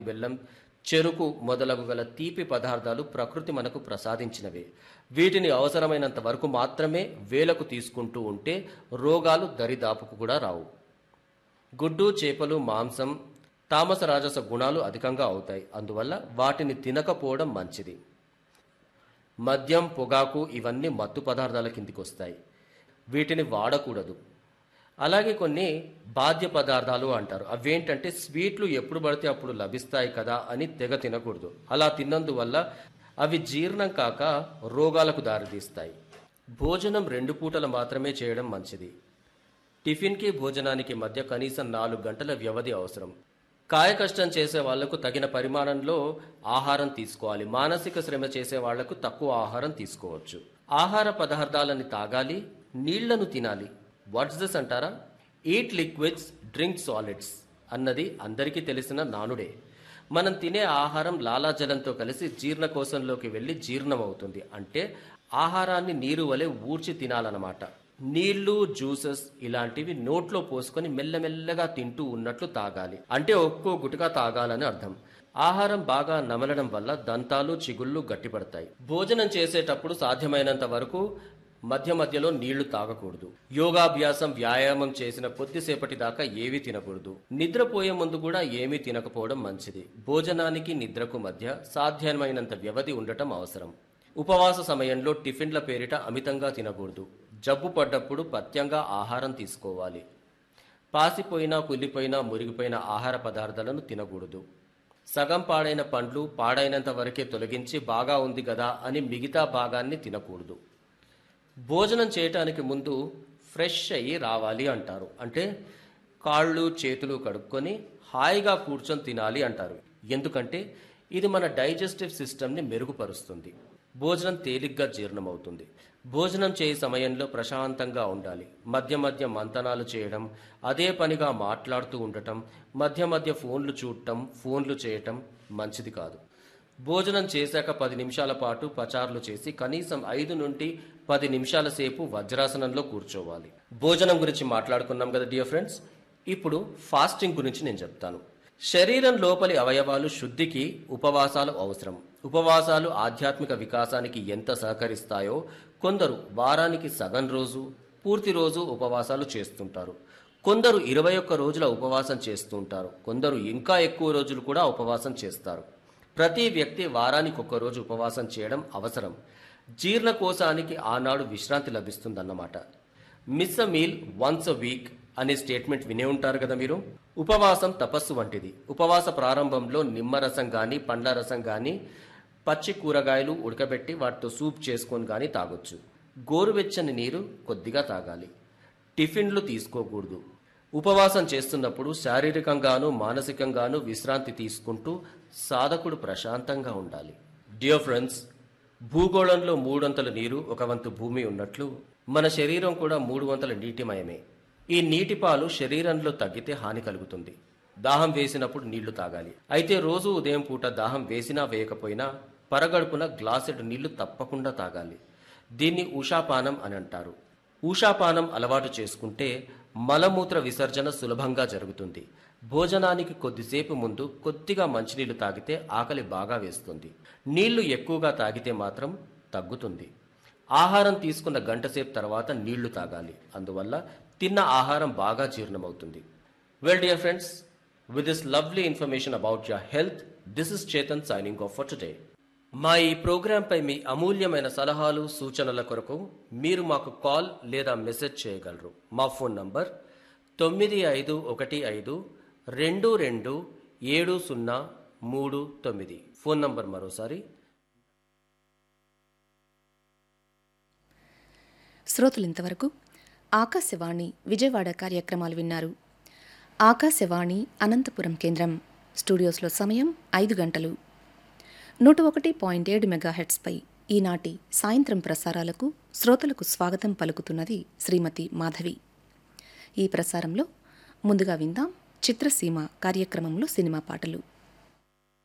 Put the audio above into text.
బెల్లం చెరుకు మొదలగు గల తీపి పదార్థాలు ప్రకృతి మనకు ప్రసాదించినవే వీటిని అవసరమైనంత వరకు మాత్రమే వేలకు తీసుకుంటూ ఉంటే రోగాలు దరిదాపుకు కూడా రావు గుడ్డు చేపలు మాంసం తామస రాజస గుణాలు అధికంగా అవుతాయి అందువల్ల వాటిని తినకపోవడం మంచిది మద్యం పొగాకు ఇవన్నీ మత్తు పదార్థాల కిందికి వస్తాయి వీటిని వాడకూడదు అలాగే కొన్ని బాధ్య పదార్థాలు అంటారు అవేంటంటే స్వీట్లు ఎప్పుడు పడితే అప్పుడు లభిస్తాయి కదా అని తెగ తినకూడదు అలా తిన్నందువల్ల అవి జీర్ణం కాక రోగాలకు దారితీస్తాయి భోజనం రెండు పూటలు మాత్రమే చేయడం మంచిది టిఫిన్కి భోజనానికి మధ్య కనీసం నాలుగు గంటల వ్యవధి అవసరం కాయ కష్టం చేసే వాళ్లకు తగిన పరిమాణంలో ఆహారం తీసుకోవాలి మానసిక శ్రమ చేసే వాళ్లకు తక్కువ ఆహారం తీసుకోవచ్చు ఆహార పదార్థాలని తాగాలి నీళ్లను తినాలి వాట్స్ దిస్ అంటారా ఈట్ లిక్విడ్స్ డ్రింక్ సాలిడ్స్ అన్నది అందరికీ తెలిసిన నానుడే మనం తినే ఆహారం లాలాజలంతో కలిసి జీర్ణకోశంలోకి వెళ్ళి జీర్ణమవుతుంది అంటే ఆహారాన్ని నీరు వలె ఊడ్చి తినాలన్నమాట నీళ్లు జ్యూసెస్ ఇలాంటివి నోట్లో పోసుకొని మెల్లమెల్లగా తింటూ ఉన్నట్లు తాగాలి అంటే ఒక్కో గుటగా తాగాలని అర్థం ఆహారం బాగా నమలడం వల్ల దంతాలు చిగుళ్ళు గట్టిపడతాయి భోజనం చేసేటప్పుడు సాధ్యమైనంత వరకు మధ్య మధ్యలో నీళ్లు తాగకూడదు యోగాభ్యాసం వ్యాయామం చేసిన కొద్దిసేపటి దాకా ఏమీ తినకూడదు నిద్రపోయే ముందు కూడా ఏమీ తినకపోవడం మంచిది భోజనానికి నిద్రకు మధ్య సాధ్యమైనంత వ్యవధి ఉండటం అవసరం ఉపవాస సమయంలో టిఫిన్ల పేరిట అమితంగా తినకూడదు జబ్బు పడ్డప్పుడు పథ్యంగా ఆహారం తీసుకోవాలి పాసిపోయినా కుళ్ళిపోయినా మురిగిపోయిన ఆహార పదార్థాలను తినకూడదు సగం పాడైన పండ్లు పాడైనంత వరకే తొలగించి బాగా ఉంది కదా అని మిగతా భాగాన్ని తినకూడదు భోజనం చేయటానికి ముందు ఫ్రెష్ అయ్యి రావాలి అంటారు అంటే కాళ్ళు చేతులు కడుక్కొని హాయిగా కూర్చొని తినాలి అంటారు ఎందుకంటే ఇది మన డైజెస్టివ్ సిస్టమ్ని మెరుగుపరుస్తుంది భోజనం తేలిగ్గా జీర్ణమవుతుంది భోజనం చేయ సమయంలో ప్రశాంతంగా ఉండాలి మధ్య మధ్య మంతనాలు చేయడం అదే పనిగా మాట్లాడుతూ ఉండటం మధ్య మధ్య ఫోన్లు చూడటం ఫోన్లు చేయటం మంచిది కాదు భోజనం చేశాక పది నిమిషాల పాటు పచారులు చేసి కనీసం ఐదు నుండి పది నిమిషాల సేపు వజ్రాసనంలో కూర్చోవాలి భోజనం గురించి మాట్లాడుకున్నాం కదా డియర్ ఫ్రెండ్స్ ఇప్పుడు ఫాస్టింగ్ గురించి నేను చెప్తాను శరీరం లోపలి అవయవాలు శుద్ధికి ఉపవాసాలు అవసరం ఉపవాసాలు ఆధ్యాత్మిక వికాసానికి ఎంత సహకరిస్తాయో కొందరు వారానికి సగం రోజు పూర్తి రోజు ఉపవాసాలు చేస్తుంటారు కొందరు ఇరవై ఒక్క రోజుల ఉపవాసం చేస్తుంటారు కొందరు ఇంకా ఎక్కువ రోజులు కూడా ఉపవాసం చేస్తారు ప్రతి వ్యక్తి వారానికి ఒక రోజు ఉపవాసం చేయడం అవసరం జీర్ణకోశానికి ఆనాడు విశ్రాంతి లభిస్తుందన్నమాట miss a meal once a week అనే స్టేట్మెంట్ వినే ఉంటారు కదా మీరు ఉపవాసం తపస్సు వంటిది ఉపవాస ప్రారంభంలో నిమ్మరసం కానీ పండ్ల రసం కానీ పచ్చి కూరగాయలు ఉడకబెట్టి వాటితో సూప్ చేసుకొని కానీ తాగొచ్చు గోరువెచ్చని నీరు కొద్దిగా తాగాలి టిఫిన్లు తీసుకోకూడదు ఉపవాసం చేస్తున్నప్పుడు శారీరకంగాను మానసికంగాను విశ్రాంతి తీసుకుంటూ సాధకుడు ప్రశాంతంగా ఉండాలి డియర్ ఫ్రెండ్స్ భూగోళంలో మూడొంతల నీరు ఒక వంతు భూమి ఉన్నట్లు మన శరీరం కూడా మూడు వంతుల నీటిమయమే ఈ నీటి పాలు శరీరంలో తగ్గితే హాని కలుగుతుంది దాహం వేసినప్పుడు నీళ్లు తాగాలి అయితే రోజు ఉదయం పూట దాహం వేసినా వేయకపోయినా పరగడుపున గ్లాసెడు నీళ్లు తప్పకుండా తాగాలి దీన్ని ఉషాపానం అని అంటారు ఊషాపానం అలవాటు చేసుకుంటే మలమూత్ర విసర్జన సులభంగా జరుగుతుంది భోజనానికి కొద్దిసేపు ముందు కొద్దిగా మంచినీళ్లు తాగితే ఆకలి బాగా వేస్తుంది నీళ్లు ఎక్కువగా తాగితే మాత్రం తగ్గుతుంది ఆహారం తీసుకున్న గంటసేపు తర్వాత నీళ్లు తాగాలి అందువల్ల తిన్న ఆహారం బాగా జీర్ణమవుతుంది well dear friends with this lovely information about your health this is Chetan signing off for today మా ఈ ప్రోగ్రాంపై మీ అమూల్యమైన సలహాలు సూచనల కొరకు మీరు మాకు కాల్ లేదా మెసేజ్ చేయగలరు మా ఫోన్ నంబర్ తొమ్మిది ఐదు ఒకటి ఐదు రెండు రెండు ఏడు సున్నా మూడు తొమ్మిది ఫోన్ నంబర్ మరోసారి శ్రోతలు ఇంతవరకు ఆకాశవాణి విజయవాడ కార్యక్రమాలు విన్నారు ఆకాశవాణి అనంతపురం కేంద్రం స్టూడియోస్లో సమయం ఐదు గంటలు నూట ఒకటి పాయింట్ ఏడు మెగాహెట్స్పై ఈనాటి సాయంత్రం ప్రసారాలకు శ్రోతలకు స్వాగతం పలుకుతున్నది శ్రీమతి మాధవి ఈ ప్రసారంలో ముందుగా విందాం చిత్రసీమ కార్యక్రమంలో సినిమా పాటలు